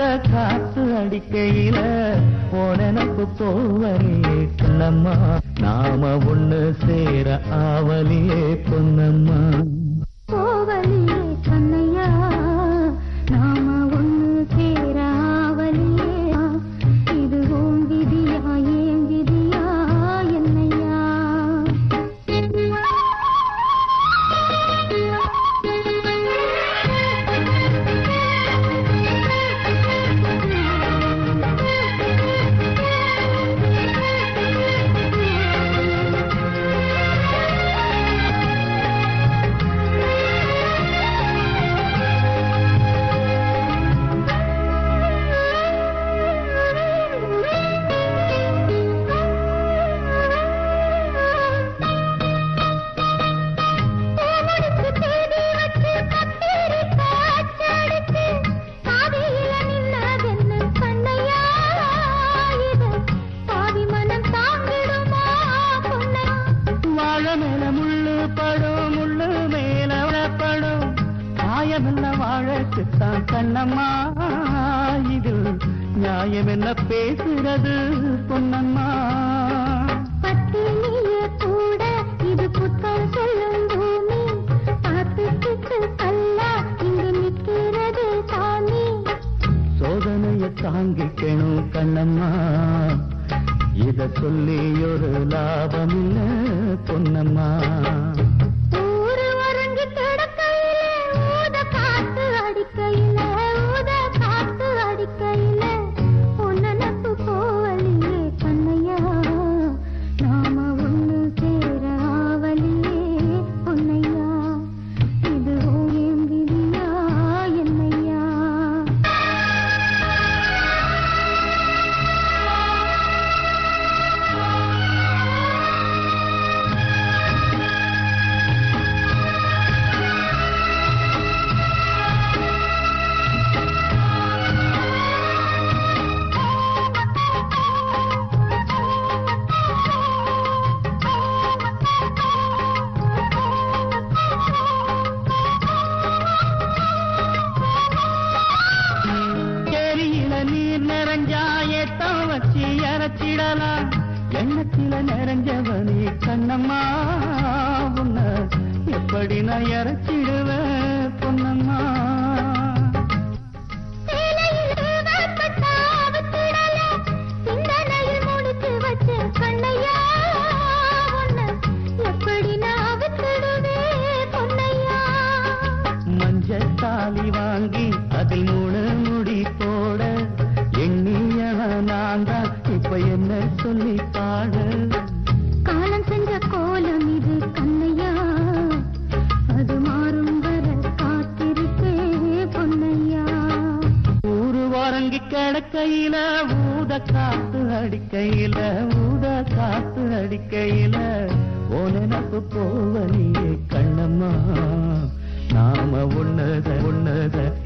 ஊத காத்து அடிக்கையில உடனப்பு போவலியே கண்ணம்மா நாம ஒண்ணு சேர ஆவலியே பொன்னம்மா போவலியே கண்ணையா நாம ஒண்ணு சேராவலியே இது உன் விதியா ஏன் விதியா என்னையா வாழ மேல முள்ளு படும் முள்ளு மேல படும் காயமெல்ல வாழக்குத்தான் கண்ணம்மா இது நியாயம் என்ன பேசுறது பொன்னம்மா சோதனைய தாங்கிக்கணும் கண்ணம்மா இத சொல்லி ஒரு லாபம் இல்ல பொன்னம்மா நாம ஒண்ணு சேராவலியே பொன்னையா இது ஓயம் விதியா என்னையா ஏரியில நீர் நிறைஞ்சா ஏத்தம் வச்சு இறச்சிடலாம் எண்ணத்தில நிறைஞ்சவனி கண்ணம்மா உன்னை எப்படி நான் இறச்சிடுவேன் பொன்னம்மா மஞ்சள் தாலி வாங்கி அதில் மூணு முடி போட எண்ணியவன் நான் தான் இப்ப என்ன சொல்லி பாட காலம் செஞ்ச கோலம் இது கண்ணையா அது மாறும் வர காத்திருக்கே பொன்னையா ஊரு வரங்கி கிடக்கையில ஊத காத்து அடிக்கையில ஊத காத்து அடிக்கையில ஓனப்பு போவலியே கண்ணம்மா நாம ஒன்னத ஒன்னத